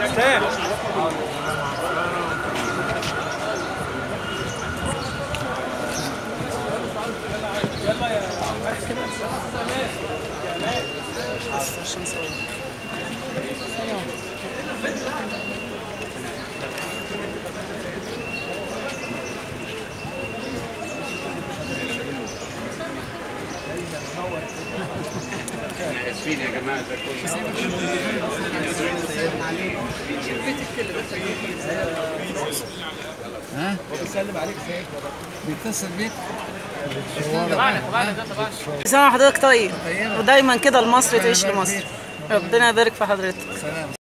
اسفين يا جماعه ده كله ها؟ بيتصل بيك كل سنه وحضرتك طيب ودايما كده لمصر تعيش لمصر ربنا يبارك في حضرتك سلام